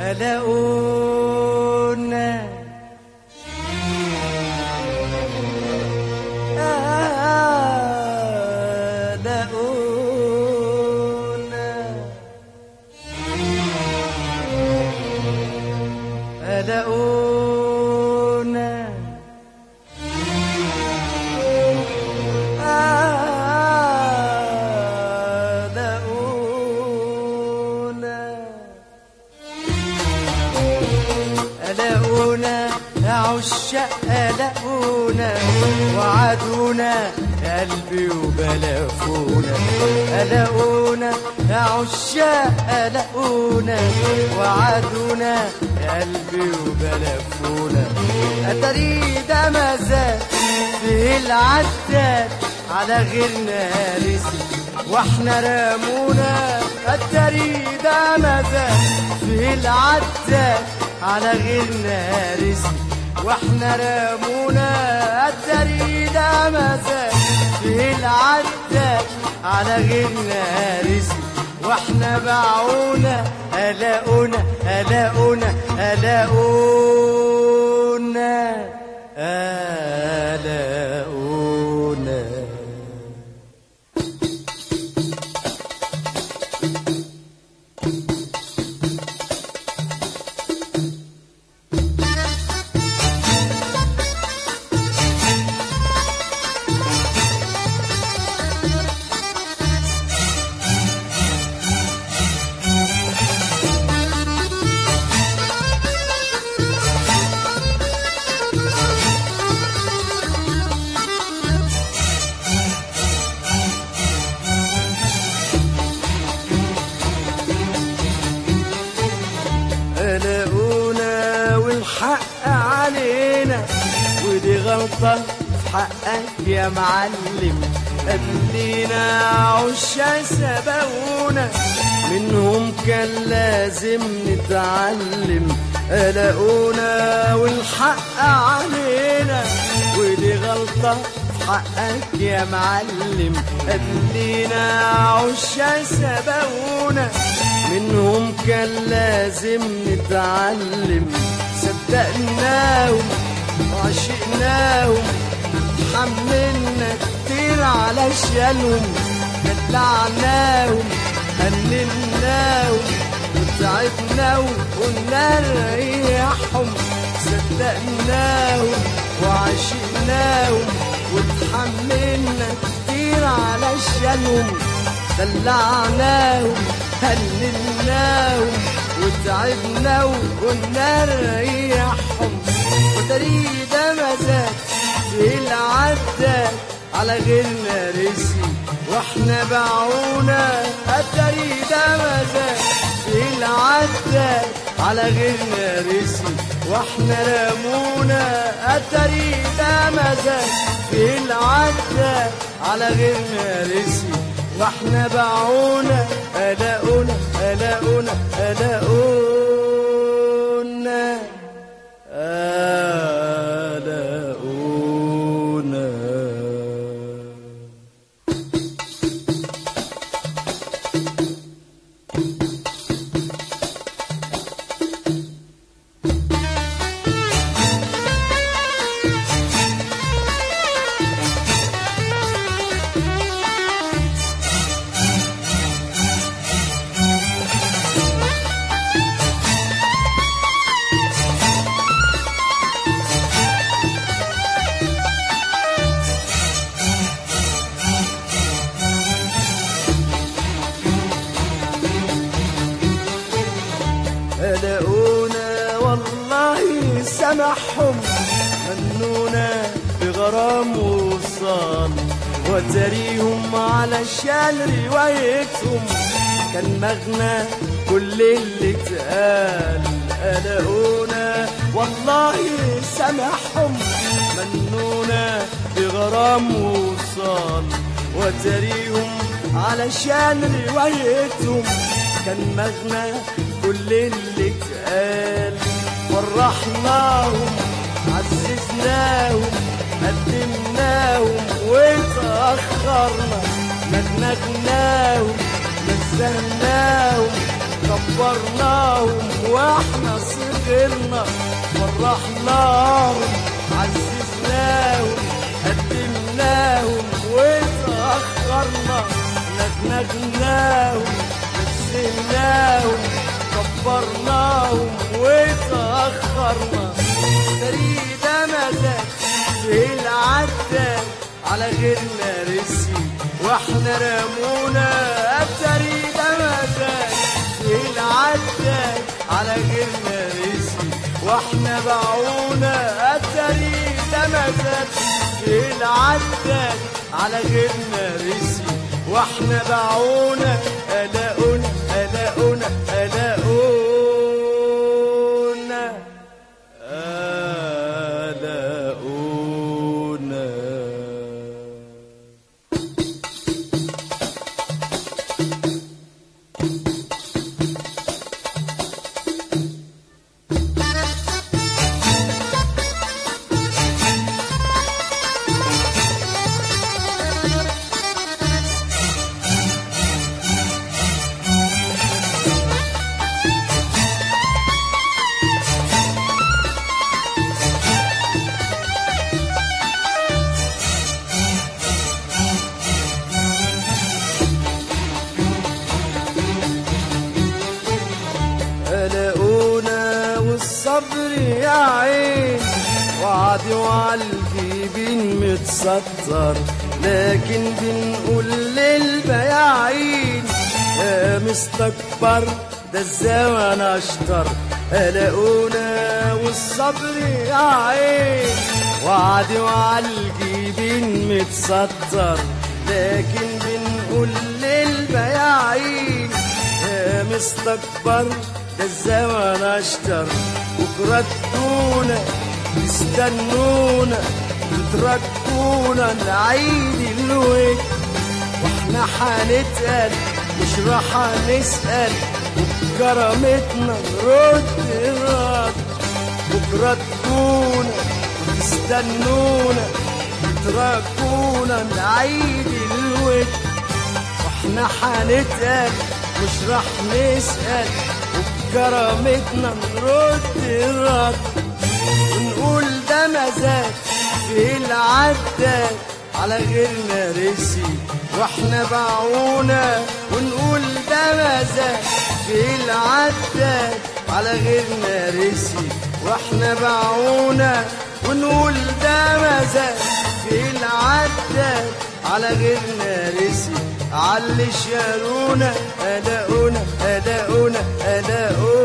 قلقونا قلقونا قلقونا قلقونا قلقونا يا عشاق قلقونا وعدونا يا قلبي وبلفونا قلقونا يا عشاق قلقونا وعدونا يا قلبي وبلفونا أتري ده مزاج في العداد على غيرنا رزق واحنا رامونا التري ده مزاج في العداد على غيرنا رزق واحنا رامونا التري ده مزاج في العداد على غيرنا رزق واحنا باعونا قلقونا قلقونا قلقونا قلقونا قلقونا والحق علينا ودي غلطة في حقك يا معلم قبلينا عشا سبقونا منهم كان لازم نتعلم قلقونا والحق علينا ودي غلطة في حقك يا معلم قبلينا عشا سبقونا منهم كان لازم نتعلم صدقناهم وعشقناهم حملنا كتير علشانهم دلعناهم هنناهم وتعبناهم قلنا نريحهم صدقناهم وعشقناهم وتحملنا كتير علشانهم دلعناهم هللناهم وتعبناهم قلنا نريحهم وتريد مزاج في العداد على غيرنا رزق واحنا باعونا التريد مزاج في العداد على غيرنا رزق واحنا رمونا التريد مزاج في العداد على غيرنا رزق واحنا باعونا قلقونا قلقونا قلقونا قلقونا قلقونا والله سمحهم منونا بغرام وصال وتريهم علشان روايتهم كان مغنى كل اللي اتقال قلقونا والله سمحهم منونا بغرام وصال وتريهم علشان روايتهم كان مغنى كل اللي اتقال فرحناهم عززناهم قدمناهم وتأخرنا نغنغناهم نزهناهم كبرناهم واحنا صغرنا فرحناهم عززناهم قدمناهم وتأخرنا نجنجناهم نزلناهم كبرناهم وتأخرنا فريدة مزاج في العداد على غيرنا رسي واحنا رمونا فريدة مزاج في العداد على غيرنا رسي واحنا باعونا فريدة مزاج في العداد على غيرنا رسي واحنا باعونا قلقونا قلقونا قلقونا قلقونا قلقونا والصبر يا عين وعدي وعالجيبين متستر لكن بنقول للبياعين يا مستكبر ده الزمن اشطر قلقونا والصبر يا عين وعدي وعالجيبين متستر لكن بنقول للبياعين يا مستكبر ده الزمن اشتر بكرة تدونا تستنونا تتركونا نعيد الود واحنا حنتقل مش راح نسأل وبكرامتنا نرد الرد بكرة تدونا تستنونا تتركونا نعيد الود واحنا حنتقل مش راح نسأل وبكرامتنا نرد الرد ونقول ده مزاج في العداد على غيرنا رسي واحنا باعونا ونقول ده مزاج في العداد على غيرنا رسي واحنا باعونا ونقول ده مزاج في العداد على غيرنا رسي علي شارونا أداؤنا أداؤنا أداؤنا